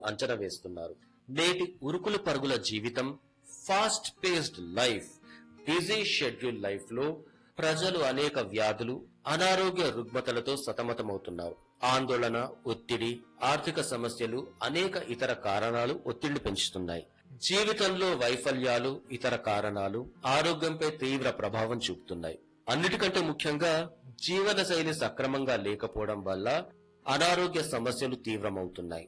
అంచనా వేస్తున్నారు నేటి ఉరుకుల పరుగుల జీవితం fast paced life busy schedule life లో ప్రజలు అనేక వ్యాధులు అనారోగ్య రుగ్మతలతో సతమతమవుతున్నారు ఆందోళన ఒత్తిడి ఆర్థిక సమస్యలు అనేక ఇతర కారణాలు ఒత్తిడిని పెంచుతున్నాయి జీవితంలో వైఫల్యాలు ఇతర కారణాలు ఆరోగ్యంపై తీవ్ర ప్రభావం చూపుతున్నాయి అన్నిటికంటే ముఖ్యంగా జీవనశైలి సక్రమంగా లేకపోవడం వల్ల అనారోగ్య సమస్యలు తీవ్రమవుతున్నాయి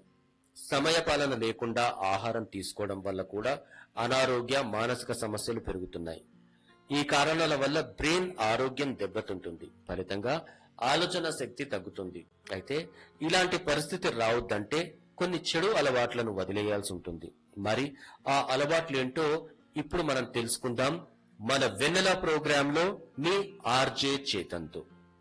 సమయపాలన లేకుండా ఆహారం తీసుకోవడం వల్ల కూడా అనారోగ్య మానసిక సమస్యలు పెరుగుతున్నాయి ఈ కారణాల వల్ల బ్రెయిన్ ఆరోగ్యం దెబ్బతింటుంది ఫలితంగా ఆలోచన శక్తి తగ్గుతుంది అయితే ఇలాంటి పరిస్థితి రావద్దంటే కొన్ని చెడు అలవాట్లను వదిలేయాల్సి ఉంటుంది మరి ఆ అలవాట్లేంటో ఇప్పుడు మనం తెలుసుకుందాం మన వెన్నెల ప్రోగ్రామ్ లో మీ ఆర్జే చేతంతో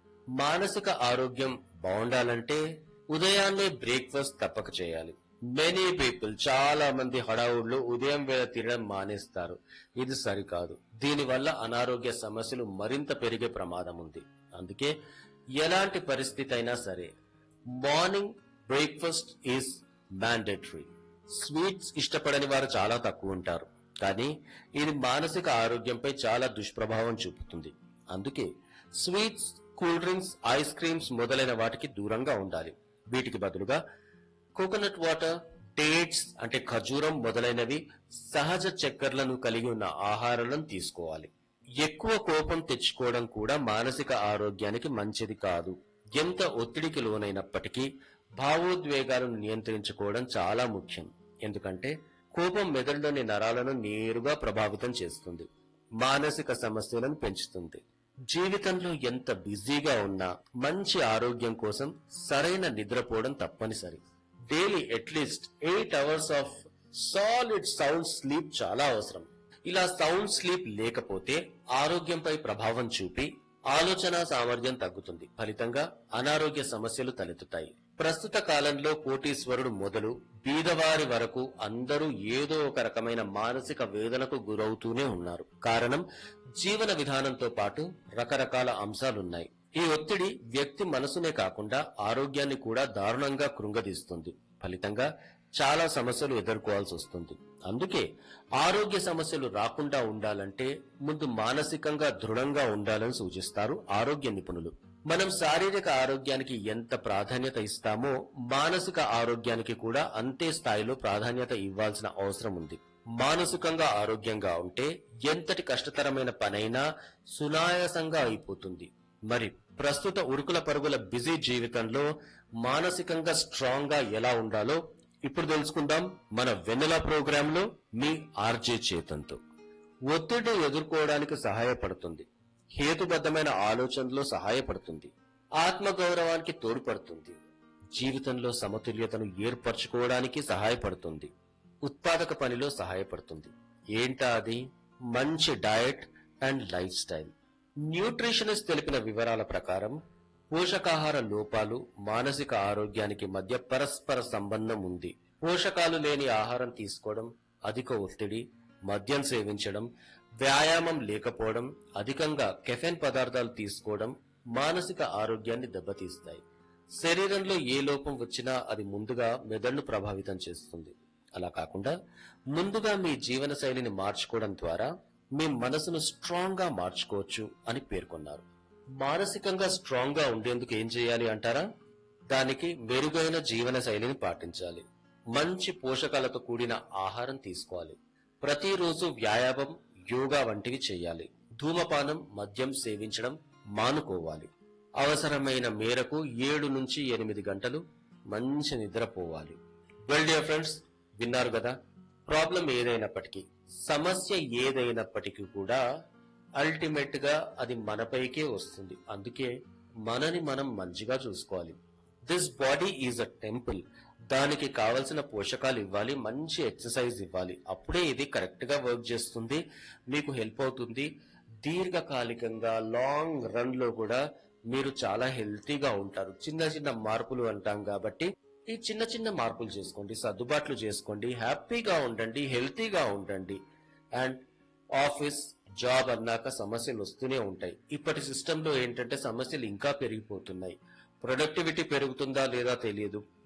మానసిక ఆరోగ్యం బాగుండాలంటే ఉదయాన్నే బ్రేక్ఫాస్ట్ తప్పక చేయాలి మెనీ పీపుల్ చాలా మంది హడావుడ్లు ఉదయం వేళ తినడం మానేస్తారు ఇది సరికాదు దీనివల్ల అనారోగ్య సమస్యలు మరింత పెరిగే ప్రమాదం ఉంది అందుకే ఎలాంటి పరిస్థితి అయినా సరే morning breakfast is mandatory sweets ఇష్టపడని వారు చాలా తక్కువ ఉంటారు కానీ ఇది మానసిక ఆరోగ్యంపై చాలా దుష్ప్రభావం చూపుతుంది అందుకే sweets cool drinks ice creams మొదలైన వాటికి దూరంగా ఉండాలి వీటికి బదులుగా కోకోనట్ వాటర్ డేట్స్ అంటే ఖజూరం మొదలైనవి సహజ చక్కెరలను కలిగి ఉన్న ఆహారాలను తీసుకోవాలి ఎక్కువ కోపం తెచ్చుకోవడం కూడా మానసిక ఆరోగ్యానికి మంచిది కాదు ఎంత ఒత్తిడికి లోనైనప్పటికీ భావోద్వేగాలను నియంత్రించుకోవడం చాలా ముఖ్యం ఎందుకంటే కోపం మెదడులోని నరాలను నేరుగా ప్రభావితం చేస్తుంది మానసిక సమస్యలను పెంచుతుంది జీవితంలో ఎంత బిజీగా ఉన్నా మంచి ఆరోగ్యం కోసం సరైన నిద్రపోవడం తప్పనిసరి daily at least eight hours of solid sound sleep చాలా అవసరం ఇలా సౌండ్ స్లీప్ లేకపోతే ఆరోగ్యంపై ప్రభావం చూపి ఆలోచన సామర్థ్యం తగ్గుతుంది ఫలితంగా అనారోగ్య సమస్యలు తలెత్తుతాయి ప్రస్తుత కాలంలో కోటీశ్వరుడు మొదలు బీదవారి వరకు అందరూ ఏదో ఒక రకమైన మానసిక వేదనకు గురవుతూనే ఉన్నారు కారణం జీవన విధానంతో పాటు రకరకాల అంశాలున్నాయి ఈ ఒత్తిడి వ్యక్తి మనసునే కాకుండా ఆరోగ్యాన్ని కూడా దారుణంగా కృంగదీస్తుంది ఫలితంగా చాలా సమస్యలు ఎదుర్కోవాల్సి వస్తుంది అందుకే ఆరోగ్య సమస్యలు రాకుండా ఉండాలంటే ముందు మానసికంగా దృఢంగా ఉండాలని సూచిస్తారు ఆరోగ్య నిపుణులు మనం శారీరక ఆరోగ్యానికి ఎంత ప్రాధాన్యత ఇస్తామో మానసిక ఆరోగ్యానికి కూడా అంతే స్థాయిలో ప్రాధాన్యత ఇవ్వాల్సిన అవసరం ఉంది మానసికంగా ఆరోగ్యంగా ఉంటే ఎంతటి కష్టతరమైన పనైనా సునాయాసంగా అయిపోతుంది మరి ప్రస్తుత ఉరుకుల పరుగుల బిజీ జీవితంలో మానసికంగా స్ట్రాంగ్ గా ఎలా ఉండాలో ఇప్పుడు తెలుసుకుందాం మన వెన్నెల ప్రోగ్రామ్ లో మీ ఆర్జే చేతంతో ఒత్తిడి ఎదుర్కోవడానికి సహాయపడుతుంది హేతుబద్ధమైన ఆలోచనలో సహాయపడుతుంది ఆత్మగౌరవానికి తోడ్పడుతుంది జీవితంలో సమతుల్యతను ఏర్పరచుకోవడానికి సహాయపడుతుంది ఉత్పాదక పనిలో సహాయపడుతుంది ఏంటా అది మంచి diet and lifestyle nutritionist తెలిపిన వివరాల ప్రకారం పోషకాహార లోపాలు మానసిక ఆరోగ్యానికి మధ్య పరస్పర సంబంధం ఉంది పోషకాలు లేని ఆహారం తీసుకోవడం అధిక ఒత్తిడి మద్యం సేవించడం వ్యాయామం లేకపోవడం అధికంగా కెఫెన్ పదార్థాలు తీసుకోవడం మానసిక ఆరోగ్యాన్ని దెబ్బతీస్తాయి శరీరంలో ఏ లోపం వచ్చినా అది ముందుగా మెదడును ప్రభావితం చేస్తుంది అలా కాకుండా ముందుగా మీ జీవన శైలిని మార్చుకోవడం ద్వారా మీ మనసును స్ట్రాంగ్ గా మార్చుకోవచ్చు అని పేర్కొన్నారు మానసికంగా స్ట్రాంగ్ గా ఉండేందుకు ఏం చేయాలి అంటారా దానికి మెరుగైన జీవన శైలిని పాటించాలి మంచి పోషకాలతో కూడిన ఆహారం తీసుకోవాలి ప్రతిరోజు వ్యాయామం యోగా వంటివి చేయాలి ధూమపానం మద్యం సేవించడం మానుకోవాలి అవసరమైన మేరకు ఏడు నుంచి ఎనిమిది గంటలు మంచి నిద్రపోవాలి వెల్ డియర్ ఫ్రెండ్స్ విన్నారు కదా ప్రాబ్లం ఏదైనప్పటికీ సమస్య ఏదైనప్పటికీ కూడా అల్టిమేట్ గా అది మనపైకే వస్తుంది అందుకే మనని మనం మంచిగా చూసుకోవాలి this body is a temple దానికి కావలసిన పోషకాలు ఇవ్వాలి మంచి ఎక్సర్సైజ్ ఇవ్వాలి అప్పుడే ఇది కరెక్ట్ గా వర్క్ చేస్తుంది మీకు హెల్ప్ అవుతుంది దీర్ఘకాలికంగా లాంగ్ రన్ లో కూడా మీరు చాలా హెల్తీగా ఉంటారు చిన్న చిన్న మార్పులు అంటాం కాబట్టి ఈ చిన్న చిన్న మార్పులు చేసుకోండి సర్దుబాట్లు చేసుకోండి హ్యాపీగా ఉండండి హెల్తీగా ఉండండి అండ్ ఆఫీస్ జాబ్ అన్నాక సమస్యలు వస్తూనే ఉంటాయి ఇప్పటి సిస్టంలో ఏంటంటే సమస్యలు ఇంకా పెరిగిపోతున్నాయి ప్రొడక్టివిటీ పెరుగుతుందా లేదా తెలియదు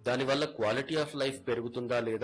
దానివల్ల క్వాలిటీ ఆఫ్ లైఫ్ పెరుగుతుందా లేదా